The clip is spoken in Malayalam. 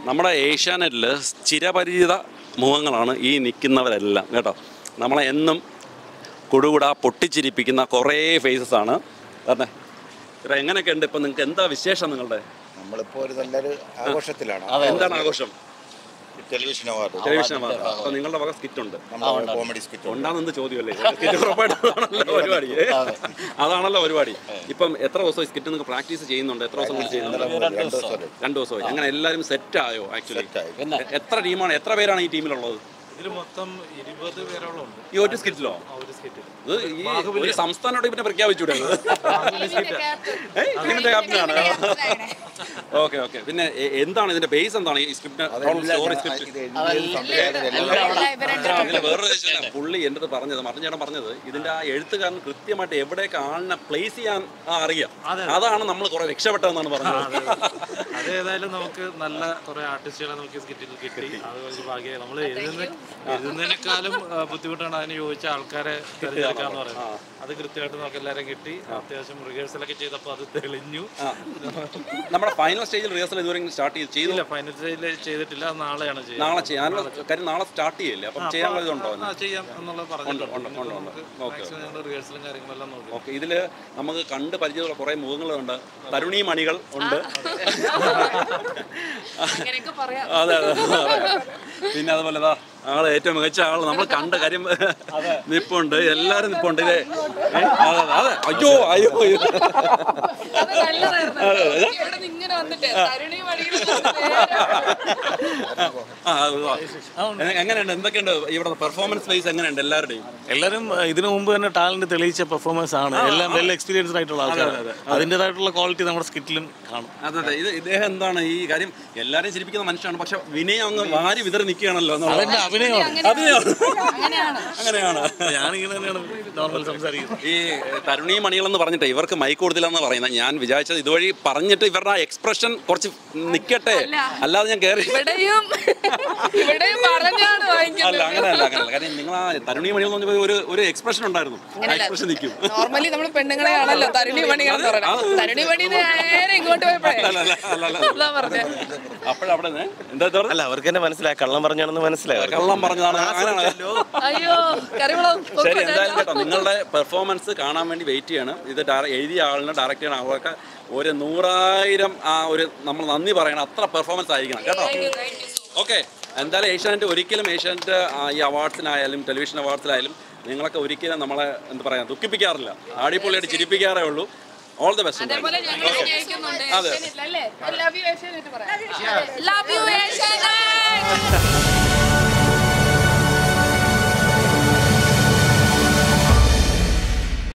നമ്മുടെ ഏഷ്യാനെറ്റിൽ ചിരപരിചിത മുഖങ്ങളാണ് ഈ നിൽക്കുന്നവരെല്ലാം കേട്ടോ നമ്മളെ എന്നും കുടുകുട പൊട്ടിച്ചിരിപ്പിക്കുന്ന കുറേ ഫേസസ് ആണ് പറഞ്ഞേ ഇത്ര എങ്ങനെയൊക്കെ ഉണ്ട് ഇപ്പം നിങ്ങൾക്ക് എന്താ വിശേഷം നിങ്ങളുടെ നമ്മളിപ്പോ ഒരു നല്ലൊരു ആഘോഷത്തിലാണ് എന്താണ് ആഘോഷം ടെലിവിഷൻ അവാർഡ് ടെലിവിഷൻ അവാർഡ് അപ്പോൾ നിങ്ങളുടെ വക സ്കിറ്റ് ഉണ്ട് നമ്മുടെ കോമഡി സ്കിറ്റ് ഉണ്ട് ഉണ്ടാകുന്നത് ചോദ്യമല്ലേ സ്കിറ്റ് ഉറപ്പായിട്ടാണല്ലോ പരിപാടി ഏ? അതാണല്ലോ പരിപാടി ഇപ്പം എത്ര ദിവസം സ്കിറ്റ് നിങ്ങൾക്ക് പ്രാക്ടീസ് ചെയ്യുന്നുണ്ട് എത്ര ദിവസം കൂടി ചെയ്യുന്നുണ്ട് രണ്ട് ദിവസം വരെ. രണ്ട് ദിവസമായി അങ്ങനെ എല്ലാവരും സെറ്റ് ആയോ ആക്ച്വലി Set ആയി. എത്ര ടീമാണ് എത്ര പേരാണ് ഈ ടീമിലുള്ളത് ഇതിൽ മൊത്തം ഇരുപത് പേരോളം ഉണ്ട് ഈ ഒരു സ്കിറ്റിലോ ആ ഒരു സ്കിറ്റിൽ ഇത് ഈ ഒരു സംസ്ഥാനോട് പിന്നെ പ്രഖ്യാപിച്ചൂടെ ഇതിന്റെ ക്യാപ്റ്റനാണ് ഓക്കെ ഓക്കെ പിന്നെ എ- എന്താണ് ഇതിന്റെ ബേസ് എന്താണ് ഈ സ്ക്രിപ്റ്റ് സ്റ്റോറി സ്ക്രിപ്റ്റ് ഇത് എഴുതിയത് സംവിധായകൻ എല്ലാം അതിൽ വേറൊരു വിഷയം പുള്ളി എൻ്റെ അടുത്ത് പറഞ്ഞത് മറിഞ്ഞേട്ടൻ പറഞ്ഞത് ഇതിന്റെ ആ എഴുത്തുകാരൻ കൃത്യമായിട്ട് എവിടെയൊക്കെ ആളിനെ പ്ലേസ് ചെയ്യാൻ ആ അറിയാം അതാണ് നമ്മൾ കുറെ രക്ഷപ്പെട്ടതെന്നാണ് പറഞ്ഞത് അത് ഏതായാലും നമുക്ക് നല്ല കുറെ ആർട്ടിസ്റ്റുകളെ നമുക്ക് ഈ സ്കിറ്റിൽ കിട്ടി അത് വലിയ ഭാഗ്യമായി നമ്മൾ എഴുതുന്ന എഴുതുന്നതിനേക്കാളും ആ, ബുദ്ധിമുട്ടാണ് അതിന് ചോദിച്ച ആൾക്കാരെ തിരഞ്ഞെടുക്കാന്ന് പറയുന്നത് അത് കൃത്യമായിട്ട് നമുക്ക് എല്ലാവരും കിട്ടി അത്യാവശ്യം റിഹേഴ്സലൊക്കെ ചെയ്തപ്പോൾ അത് തെളിഞ്ഞു നമ്മുടെ ഫൈനൽ സ്റ്റേജിൽ റിഹേഴ്സൽ ഇതുവരെ സ്റ്റാർട്ട് ചെയ്ത് ചെയ്തു ഇല്ല ഫൈനൽ സ്റ്റേജിൽ ചെയ്തിട്ടില്ല അത് നാളെയാണ് ചെയ്യുന്നത് നാളെ ചെയ്യാനുള്ള കാര്യം നാളെ സ്റ്റാർട്ട് ചെയ്യില്ലേ അപ്പം ചെയ്യാനുള്ള ഇതുണ്ടോ ആ ചെയ്യാം എന്നുള്ളത് പറഞ്ഞിട്ടുണ്ട് ഉണ്ട്, ഉണ്ട്, ഉണ്ട്. ഓക്കെ മാക്സിമം ഞങ്ങൾ റിഹേഴ്സലും കാര്യങ്ങളെല്ലാം നോക്കി ഓക്കെ ഇതില് നമുക്ക് കണ്ട് പരിചയമുള്ള കുറെ മുഖങ്ങളുണ്ട് തരുണി മണികൾ ഉണ്ട് അങ്ങനെയൊക്കെ പറയാം അതെ അതെ അതെ. പിന്നെ അതുപോലെ ഇതാ ആള് ഏറ്റവും മികച്ച ആള് നമ്മൾ കണ്ട കാര്യം നിപ്പുണ്ട് എല്ലാരും നിപ്പുണ്ട് ഇതേ ഏ? അതെ അതെ അതെ അയ്യോ അയ്യോ അയ്യോ. അത് നല്ലതായിരുന്നു ഇവിടെ നിന്ന് ഇങ്ങനെ വന്നിട്ട് തരുണി ആ, അത് വാ. എ- എങ്ങനെയുണ്ട് എന്തൊക്കെയുണ്ട് ഇവിടെ പെർഫോമൻസ് വൈസ് എങ്ങനെയുണ്ട് എല്ലാവരുടെയും എല്ലാവരും അഹ്, ഇതിനു മുമ്പ് തന്നെ ടാലന്റ് തെളിയിച്ച പെർഫോമൻസ് ആണ് എല്ലാം വെൽ എക്സ്പീരിയൻസ്ഡ് ആയിട്ടുള്ള ആൾക്കാർ അതിൻ്റെതായിട്ടുള്ള ക്വാളിറ്റി നമ്മുടെ സ്കിറ്റിലും കാണും അതെ അതെ ഇത് ഇദ്ദേഹം എന്താണ് ഈ കാര്യം എല്ലാരെയും ചിരിപ്പിക്കുന്ന മനുഷ്യനാണ് പക്ഷെ വിനയം അങ്ങ് വാരി വിതറി നിൽക്കുകയാണല്ലോ അതെന്റെ അഭിനയമാണ് അങ്ങനെയാണ് അങ്ങനെയാണ് ഞാനിങ്ങനെ തന്നെയാണ് നോർമൽ സംസാരിക്കുന്നത് ഈ തരുണി മണികളെന്ന് പറഞ്ഞിട്ട് ഇവർക്ക് മൈക്ക് കൊടുത്തില്ലെന്ന് പറയുന്നത് ഞാൻ വിചാരിച്ചത് ഇതുവഴി പറഞ്ഞിട്ട് ഇവരുടെ ആ എക്സ്പ്രഷൻ കുറച്ച് നിൽക്കട്ടെ അല്ലാതെ ഞാൻ കയറി ഇവിടെയും ഇവിടെയും പറഞ്ഞാണ് വാങ്ങിക്കുന്നത് അല്ല അങ്ങനെയല്ല അങ്ങനെയല്ല കാര്യം നിങ്ങൾ ആ തരുണി മണികൾ എന്ന് പറഞ്ഞപ്പോൾ ഒരു ഒരു എക്സ്പ്രഷൻ ഉണ്ടായിരുന്നു ആ എക്സ്പ്രഷൻ നിൽക്കും നോർമലി നമ്മൾ പെണ്ണുങ്ങളെ ആണല്ലോ തരുണി മണികൾ എന്ന് പറയുന്നത് തരുണി മണി നേരെ ഇങ്ങോട്ട് പോയപ്പോഴേ അതാ പറഞ്ഞേ അപ്പോഴവിടെ നിന്ന് എന്താ ഇത് പറഞ്ഞത്? അല്ല അവർക്ക് തന്നെ മനസ്സിലായി കള്ളം പറഞ്ഞാണെന്ന് മനസ്സിലായി കള്ളം പറഞ്ഞതാണ് അങ്ങനെയാണ് അയ്യോ കറിവളം ശരി എന്തായാലും കേട്ടോ നിങ്ങളുടെ പെർഫോമൻസ് കാണാൻ വേണ്ടി വെയിറ്റ് ചെയ്യണം ഇത് ഡയറ- എഴുതിയ ആളിനെ ഡയറക്റ്റ് ചെയ്യുന്ന ആളൊക്കെ ഒരു നൂറായിരം ആ ഒരു നമ്മൾ നന്ദി പറയണം അത്ര പെർഫോമൻസ് ആയിരിക്കണം കേട്ടോ ഓക്കെ എന്തായാലും ഏഷ്യാനെറ്റ് ഒരിക്കലും ഏഷ്യാനെറ്റ് ആ, ഈ അവാർഡ്സിനായാലും ടെലിവിഷൻ അവാർഡ്സിലായാലും നിങ്ങളൊക്കെ ഒരിക്കലും നമ്മളെ എന്താ പറയുക ദുഃഖിപ്പിക്കാറില്ല ആടിപ്പൊളിയായിട്ട് ചിരിപ്പിക്കാറേ ഉള്ളൂ ഓൾ ദി ബെസ്റ്റ് അതേപോലെ ഞങ്ങൾ സ്നേഹിക്കുന്നുണ്ട് അതെ. ഏഷ്യാനെറ്റ് അല്ലേ ലവ് യു ഏഷ്യാനെറ്റ് പറയാം ലവ് യു ഏഷ്യാനെറ്റ്